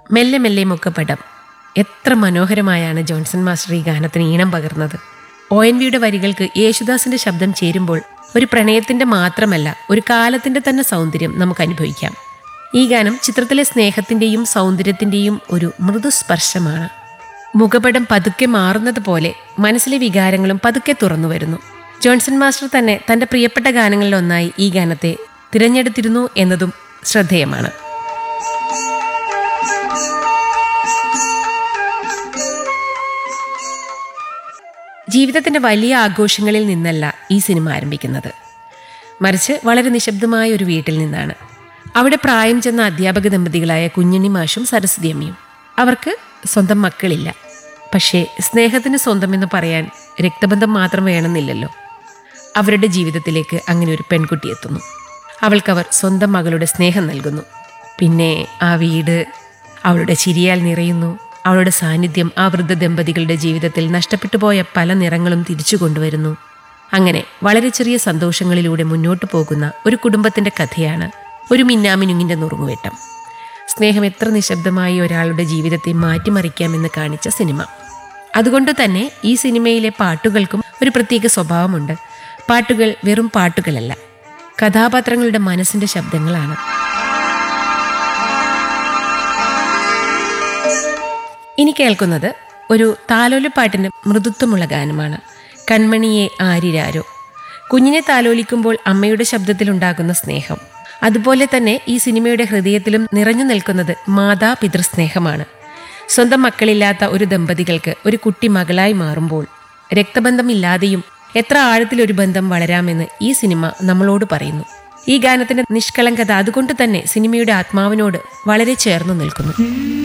മെല്ലെ മെല്ലെ മുക്കപ്പടം എത്ര മനോഹരമായാണ് ജോൺസൺ മാസ്റ്റർ ഈ ഗാനത്തിന് ഈണം പകർന്നത് ഒ എൻ വിയുടെ വരികൾക്ക് യേശുദാസിന്റെ ശബ്ദം ചേരുമ്പോൾ ഒരു പ്രണയത്തിന്റെ മാത്രമല്ല ഒരു കാലത്തിന്റെ തന്നെ സൗന്ദര്യം നമുക്ക് അനുഭവിക്കാം ഈ ഗാനം ചിത്രത്തിലെ സ്നേഹത്തിന്റെയും സൗന്ദര്യത്തിന്റെയും ഒരു മൃദുസ്പർശമാണ് മുഖപടം പതുക്കെ മാറുന്നത് പോലെ മനസ്സിലെ വികാരങ്ങളും പതുക്കെ തുറന്നു വരുന്നു ജോൺസൺ മാസ്റ്റർ തന്നെ തന്റെ പ്രിയപ്പെട്ട ഗാനങ്ങളിലൊന്നായി ഈ ഗാനത്തെ തിരഞ്ഞെടുത്തിരുന്നു എന്നതും ശ്രദ്ധേയമാണ് ജീവിതത്തിന്റെ വലിയ ആഘോഷങ്ങളിൽ നിന്നല്ല ഈ സിനിമ ആരംഭിക്കുന്നത് മറിച്ച് വളരെ നിശബ്ദമായ ഒരു വീട്ടിൽ നിന്നാണ് അവിടെ പ്രായം ചെന്ന അധ്യാപക ദമ്പതികളായ കുഞ്ഞുണ്ണി മാഷും സരസ്വതി അമ്മയും അവർക്ക് സ്വന്തം മക്കളില്ല പക്ഷേ സ്നേഹത്തിന് സ്വന്തമെന്ന് പറയാൻ രക്തബന്ധം മാത്രം വേണമെന്നില്ലല്ലോ അവരുടെ ജീവിതത്തിലേക്ക് അങ്ങനെ ഒരു പെൺകുട്ടി എത്തുന്നു അവൾക്കവർ സ്വന്തം മകളുടെ സ്നേഹം നൽകുന്നു പിന്നെ ആ വീട് അവളുടെ ചിരിയാൽ നിറയുന്നു അവളുടെ സാന്നിധ്യം ആ വൃദ്ധ ദമ്പതികളുടെ ജീവിതത്തിൽ നഷ്ടപ്പെട്ടു പോയ പല നിറങ്ങളും തിരിച്ചു കൊണ്ടുവരുന്നു അങ്ങനെ വളരെ ചെറിയ സന്തോഷങ്ങളിലൂടെ മുന്നോട്ടു പോകുന്ന ഒരു കുടുംബത്തിന്റെ കഥയാണ് ഒരു മിന്നാമിനുങ്ങിന്റെ നുറുങ്ങുവെട്ടം സ്നേഹം എത്ര നിശബ്ദമായി ഒരാളുടെ ജീവിതത്തെ മാറ്റിമറിക്കാമെന്ന് കാണിച്ച സിനിമ അതുകൊണ്ട് തന്നെ ഈ സിനിമയിലെ പാട്ടുകൾക്കും ഒരു പ്രത്യേക സ്വഭാവമുണ്ട് പാട്ടുകൾ വെറും പാട്ടുകളല്ല കഥാപാത്രങ്ങളുടെ മനസ്സിന്റെ ശബ്ദങ്ങളാണ് ഇനി കേൾക്കുന്നത് ഒരു താലോലപ്പാട്ടിന്റെ മൃദുത്വമുള്ള ഗാനമാണ് കൺമണിയെ ആരിരാരോ കുഞ്ഞിനെ താലോലിക്കുമ്പോൾ അമ്മയുടെ ശബ്ദത്തിലുണ്ടാകുന്ന സ്നേഹം അതുപോലെ തന്നെ ഈ സിനിമയുടെ ഹൃദയത്തിലും നിറഞ്ഞു നിൽക്കുന്നത് മാതാ പിതൃസ്നേഹമാണ് സ്വന്തം മക്കളില്ലാത്ത ഒരു ദമ്പതികൾക്ക് ഒരു കുട്ടി മകളായി മാറുമ്പോൾ രക്തബന്ധമില്ലാതെയും എത്ര ആഴത്തിലൊരു ബന്ധം വളരാമെന്ന് ഈ സിനിമ നമ്മളോട് പറയുന്നു ഈ ഗാനത്തിന്റെ നിഷ്കളങ്കത അതുകൊണ്ട് തന്നെ സിനിമയുടെ ആത്മാവിനോട് വളരെ ചേർന്നു നിൽക്കുന്നു